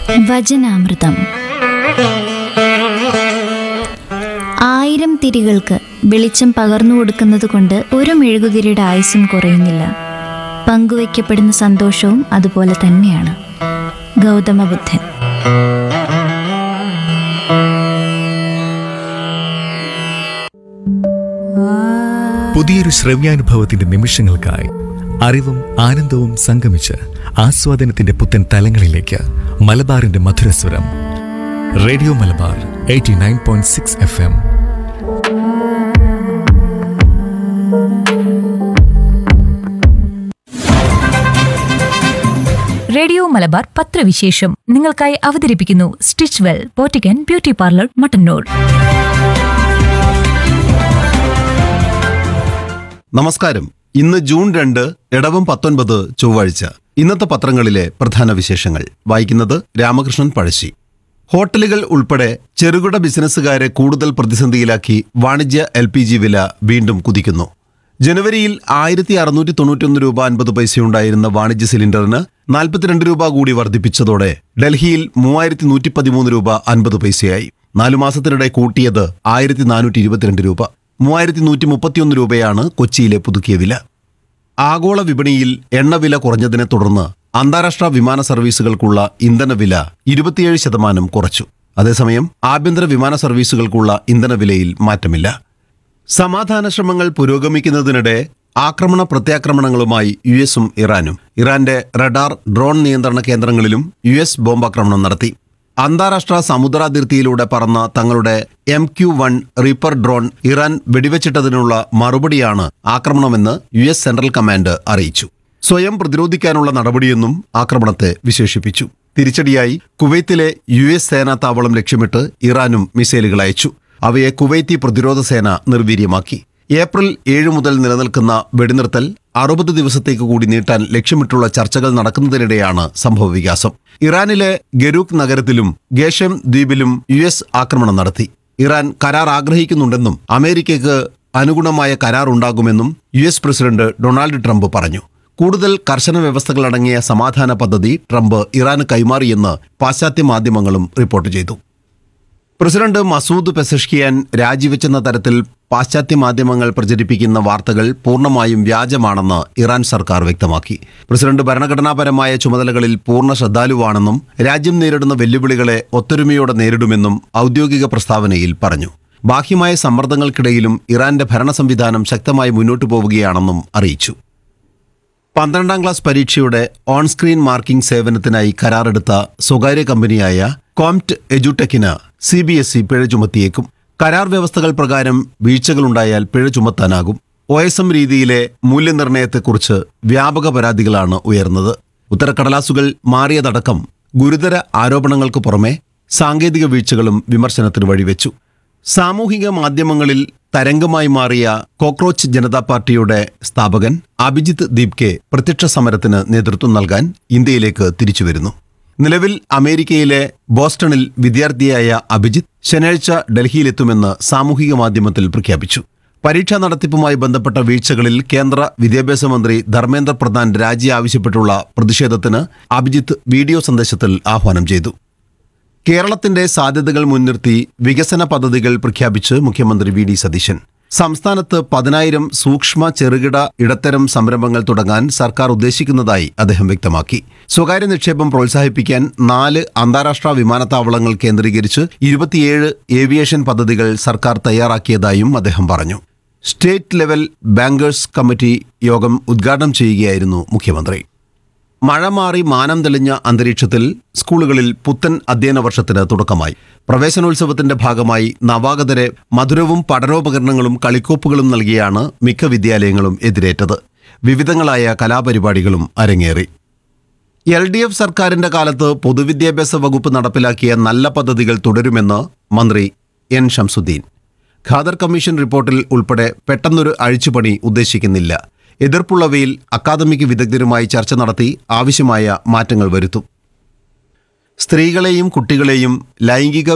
വചനാമൃതം ആയിരം തിരികൾക്ക് വെളിച്ചം പകർന്നു കൊടുക്കുന്നത് കൊണ്ട് ഒരു മെഴുകുതിരിയുടെ ആയുസ്സും കുറയുന്നില്ല പങ്കുവയ്ക്കപ്പെടുന്ന സന്തോഷവും അതുപോലെ തന്നെയാണ് ഗൗതമ ബുദ്ധൻ പുതിയൊരു ശ്രവ്യാനുഭവത്തിന്റെ നിമിഷങ്ങൾക്കായി അറിവും ആനന്ദവും സംഗമിച്ച് ആസ്വാദനത്തിന്റെ പുത്തൻ തലങ്ങളിലേക്ക് മലബാറിന്റെ മധുരസ്വരം radio Malabar eighty nine point six F M radio Malabar പത്രവിശേഷം നിങ്ങൾക്കായി അവതരിപ്പിക്കുന്നു സ്റ്റിച്ച് വെൽ പോറ്റിക്കൻ ബ്യൂട്ടി പാർലർ മട്ടന്നൂർ നമസ്കാരം ഇന്ന് ജൂൺ രണ്ട് ഇടവം പത്തൊൻപത് ചൊവ്വാഴ്ച ഇന്നത്തെ പത്രങ്ങളിലെ പ്രധാന വിശേഷങ്ങൾ വായിക്കുന്നത് രാമകൃഷ്ണൻ പഴശ്ശി ഹോട്ടലുകൾ ഉൾപ്പെടെ ചെറുകിട ബിസിനസ്സുകാരെ കൂടുതൽ പ്രതിസന്ധിയിലാക്കി വാണിജ്യ എൽ പി ജി വില വീണ്ടും കുതിക്കുന്നു ജനുവരിയിൽ ആയിരത്തി അറുന്നൂറ്റി തൊണ്ണൂറ്റൊന്ന് രൂപ അൻപത് പൈസയുണ്ടായിരുന്ന വാണിജ്യ സിലിണ്ടറിന് നാൽപ്പത്തിരണ്ട് രൂപ കൂടി വർദ്ധിപ്പിച്ചതോടെ ഡൽഹിയിൽ മൂവായിരത്തി നൂറ്റി പതിമൂന്ന് രൂപ അൻപത് പൈസയായി നാലു മാസത്തിനിടെ കൂട്ടിയത് ആയിരത്തി നാനൂറ്റി ഇരുപത്തിരണ്ട് രൂപ മൂവായിരത്തി നൂറ്റി മുപ്പത്തിയൊന്ന് രൂപയാണ് കൊച്ചിയിലെ പുതുക്കിയ വില ആഗോള വിപണിയിൽ എണ്ണവില കുറഞ്ഞതിനെ തുടർന്ന് അന്താരാഷ്ട്ര വിമാന സർവീസുകൾക്കുള്ള ഇന്ധനവില ഇരുപത്തിയേഴ് ശതമാനം കുറച്ചു അതേസമയം ആഭ്യന്തര വിമാന സർവീസുകൾക്കുള്ള ഇന്ധനവിലയിൽ മാറ്റമില്ല സമാധാന ശ്രമങ്ങൾ പുരോഗമിക്കുന്നതിനിടെ ആക്രമണ പ്രത്യാക്രമണങ്ങളുമായി യു എസും ഇറാനും ഇറാന്റെ റഡാർ ഡ്രോൺ നിയന്ത്രണ കേന്ദ്രങ്ങളിലും യു എസ് ബോംബാക്രമണം നടത്തി അന്താരാഷ്ട്ര സമുദ്രാതിർത്തിയിലൂടെ പറന്ന തങ്ങളുടെ M Q one reaper drone Iran വെടിവെച്ചിട്ടതിനുള്ള മറുപടിയാണ് ആക്രമണമെന്ന് യു എസ് സെൻട്രൽ കമാൻഡ് അറിയിച്ചു സ്വയം പ്രതിരോധിക്കാനുള്ള നടപടിയെന്നും ആക്രമണത്തെ വിശേഷിപ്പിച്ചു തിരിച്ചടിയായി കുവൈത്തിലെ യു എസ് സേനാ താവളം ലക്ഷ്യമിട്ട് ഇറാനും മിസൈലുകൾ അയച്ചു അവയെ കുവൈത്തി പ്രതിരോധ സേന നിർവീര്യമാക്കി ഏപ്രിൽ ഏഴ് മുതൽ നിലനിൽക്കുന്ന വെടിനിർത്തൽ അറുപത് ദിവസത്തേക്ക് കൂടി നീട്ടാൻ ലക്ഷ്യമിട്ടുള്ള ചർച്ചകൾ നടക്കുന്നതിനിടെയാണ് സംഭവവികാസം ഇറാനിലെ ഗരൂക്ക് നഗരത്തിലും ഗേഷം ദ്വീപിലും യു എസ് ആക്രമണം നടത്തി ഇറാൻ കരാർ ആഗ്രഹിക്കുന്നുണ്ടെന്നും അമേരിക്കയ്ക്ക് അനുഗുണമായ കരാർ ഉണ്ടാകുമെന്നും U S president Donald Trump പറഞ്ഞു കൂടുതൽ കർശന വ്യവസ്ഥകളടങ്ങിയ സമാധാന പദ്ധതി ട്രംപ് ഇറാന് കൈമാറിയെന്ന് പാശ്ചാത്യ മാധ്യമങ്ങളും റിപ്പോർട്ട് ചെയ്തു പ്രസിഡന്റ് മസൂദ് പെസഷ്കിയാൻ രാജിവെച്ചെന്ന തരത്തിൽ പാശ്ചാത്യ മാധ്യമങ്ങൾ പ്രചരിപ്പിക്കുന്ന വാർത്തകൾ പൂർണ്ണമായും വ്യാജമാണെന്ന് ഇറാൻ സർക്കാർ വ്യക്തമാക്കി പ്രസിഡന്റ് ഭരണഘടനാപരമായ ചുമതലകളിൽ പൂർണ്ണ ശ്രദ്ധാലുവാണെന്നും രാജ്യം നേരിടുന്ന വെല്ലുവിളികളെ ഒത്തൊരുമയോടെ നേരിടുമെന്നും ഔദ്യോഗിക പ്രസ്താവനയിൽ പറഞ്ഞു ബാഹ്യമായ സമ്മർദ്ദങ്ങൾക്കിടയിലും ഇറാന്റെ ഭരണ സംവിധാനം ശക്തമായി മുന്നോട്ടു പോവുകയാണെന്നും അറിയിച്ചു പന്ത്രണ്ടാം ക്ലാസ് പരീക്ഷയുടെ ഓൺ സ്ക്രീൻ മാർക്കിംഗ് സേവനത്തിനായി കരാറെടുത്ത സ്വകാര്യ കമ്പനിയായ കോംറ്റ് എജുടെക്കിന് സി ബി എസ് ഇ പിഴ ചുമത്തിയേക്കും കരാർ വ്യവസ്ഥകൾ പ്രകാരം വീഴ്ചകളുണ്ടായാൽ പിഴ ചുമത്താനാകും ഒ എസ് എം രീതിയിലെ മൂല്യനിർണ്ണയത്തെക്കുറിച്ച് വ്യാപക പരാതികളാണ് ഉയർന്നത് ഉത്തരക്കടലാസുകൾ മാറിയതടക്കം ഗുരുതര ആരോപണങ്ങൾക്ക് പുറമെ സാങ്കേതിക വീഴ്ചകളും വിമർശനത്തിന് വഴിവെച്ചു സാമൂഹിക മാധ്യമങ്ങളിൽ തരംഗമായി മാറിയ കോക്രോച്ച് ജനതാ പാർട്ടിയുടെ സ്ഥാപകൻ അഭിജിത്ത് ദീപ്കെ പ്രത്യക്ഷ സമരത്തിന് നേതൃത്വം നൽകാൻ ഇന്ത്യയിലേക്ക് തിരിച്ചുവരുന്നു നിലവിൽ അമേരിക്കയിലെ ബോസ്റ്റണിൽ വിദ്യാർത്ഥിയായ അഭിജിത്ത് ശനിയാഴ്ച ഡൽഹിയിലെത്തുമെന്ന് സാമൂഹിക മാധ്യമത്തിൽ പ്രഖ്യാപിച്ചു പരീക്ഷാ നടത്തിപ്പുമായി ബന്ധപ്പെട്ട വീഴ്ചകളിൽ കേന്ദ്ര വിദ്യാഭ്യാസ മന്ത്രി ധർമ്മേന്ദ്ര പ്രധാൻ രാജി ആവശ്യപ്പെട്ടുള്ള പ്രതിഷേധത്തിന് അഭിജിത്ത് വീഡിയോ സന്ദേശത്തിൽ ആഹ്വാനം ചെയ്തു കേരളത്തിന്റെ സാധ്യതകൾ മുൻനിർത്തി വികസന പദ്ധതികൾ പ്രഖ്യാപിച്ച് മുഖ്യമന്ത്രി വി ഡി സതീശൻ സംസ്ഥാനത്ത് പതിനായിരം സൂക്ഷ്മ ചെറുകിട ഇടത്തരം സംരംഭങ്ങൾ തുടങ്ങാൻ സർക്കാർ ഉദ്ദേശിക്കുന്നതായി അദ്ദേഹം വ്യക്തമാക്കി സ്വകാര്യ നിക്ഷേപം പ്രോത്സാഹിപ്പിക്കാൻ നാല് അന്താരാഷ്ട്ര വിമാനത്താവളങ്ങൾ കേന്ദ്രീകരിച്ച് ഇരുപത്തിയേഴ് ഏവിയേഷൻ പദ്ധതികൾ സർക്കാർ തയ്യാറാക്കിയതായും അദ്ദേഹം പറഞ്ഞു സ്റ്റേറ്റ് ലെവൽ ബാങ്കേഴ്സ് കമ്മിറ്റി യോഗം ഉദ്ഘാടനം ചെയ്യുകയായിരുന്നു മുഖ്യമന്ത്രി മഴ മാറി മാനം തെളിഞ്ഞ അന്തരീക്ഷത്തിൽ സ്കൂളുകളിൽ പുത്തൻ അധ്യയന വർഷത്തിന് തുടക്കമായി പ്രവേശനോത്സവത്തിന്റെ ഭാഗമായി നവാഗതരെ മധുരവും പഠനോപകരണങ്ങളും കളിക്കോപ്പുകളും നൽകിയാണ് മിക്ക വിദ്യാലയങ്ങളും എതിരേറ്റത് വിവിധങ്ങളായ കലാപരിപാടികളും അരങ്ങേറി എൽ ഡി എഫ് സർക്കാരിന്റെ കാലത്ത് പൊതുവിദ്യാഭ്യാസ വകുപ്പ് നടപ്പിലാക്കിയ നല്ല പദ്ധതികൾ തുടരുമെന്ന് മന്ത്രി എൻ ഷംസുദ്ദീൻ ഖാദർ കമ്മീഷൻ റിപ്പോർട്ടിൽ ഉൾപ്പെടെ പെട്ടെന്നൊരു അഴിച്ചുപണി ഉദ്ദേശിക്കുന്നില്ല എതിർപ്പുള്ളവയിൽ അക്കാദമിക് വിദഗ്ധരുമായി ചർച്ച നടത്തി ആവശ്യമായ മാറ്റങ്ങൾ വരുത്തും സ്ത്രീകളെയും കുട്ടികളെയും ലൈംഗിക